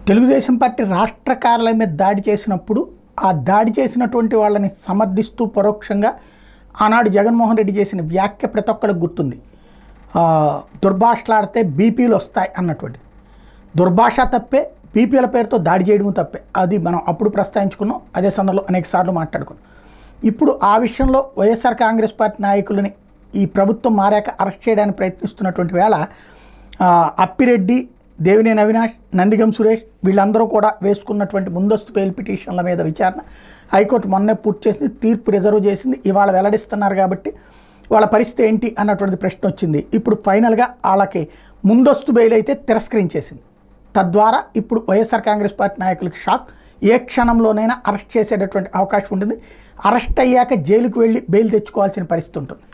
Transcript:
Telugu Desam party రాష్ట్ర కార్యాలయం మీద దాడి చేసినప్పుడు ఆ దాడి చేసినటువంటి వాళ్ళని సమర్థిస్తూ పరోక్షంగా ఆనాడు జగన్మోహన్ రెడ్డి చేసిన వ్యాఖ్య ప్రతి ఒక్కరికి గుర్తుంది ఆ, దుర్భాషలాడితే బీపీలు వస్తాయి అన్నటువంటిది దుర్భాష తప్పే బీపీల పేరుతో దాడి చేయడం తప్పే అది మనం అప్పుడు ప్రస్తావించుకున్నాం అదే సందర్భంలో అనేక సార్లు మాట్లాడుకున్నాం ఇప్పుడు ఆ విషయంలో వైఎస్ఆర్ కాంగ్రెస్ పార్టీ నాయకులని ఈ ప్రభుత్వం మారాక అరెస్ట్ చేయడానికి ప్రయత్నిస్తున్నటువంటి వేళ ఆ, అప్పిరెడ్డి దేవినేని అవినాష్ నందిగం సురేష్ వీళ్ళందరూ కూడా వేసుకున్నటువంటి ముందస్తు బెయిల్ పిటిషన్ల మీద విచారణ హైకోర్టు మొన్నే పూర్తి చేసింది తీర్పు రిజర్వ్ చేసింది ఇవాళ వెల్లడిస్తున్నారు కాబట్టి వాళ్ళ పరిస్థితి ఏంటి అన్నటువంటి ప్రశ్న వచ్చింది ఇప్పుడు ఫైనల్గా వాళ్ళకి ముందస్తు బెయిల్ అయితే తిరస్కరించేసింది తద్వారా ఇప్పుడు వైఎస్ఆర్ కాంగ్రెస్ పార్టీ నాయకులకి షాక్ ఏ క్షణంలోనైనా అరెస్ట్ చేసేటటువంటి అవకాశం ఉంటుంది అరెస్ట్ అయ్యాక జైలుకు వెళ్ళి బెయిల్ తెచ్చుకోవాల్సిన పరిస్థితి ఉంటుంది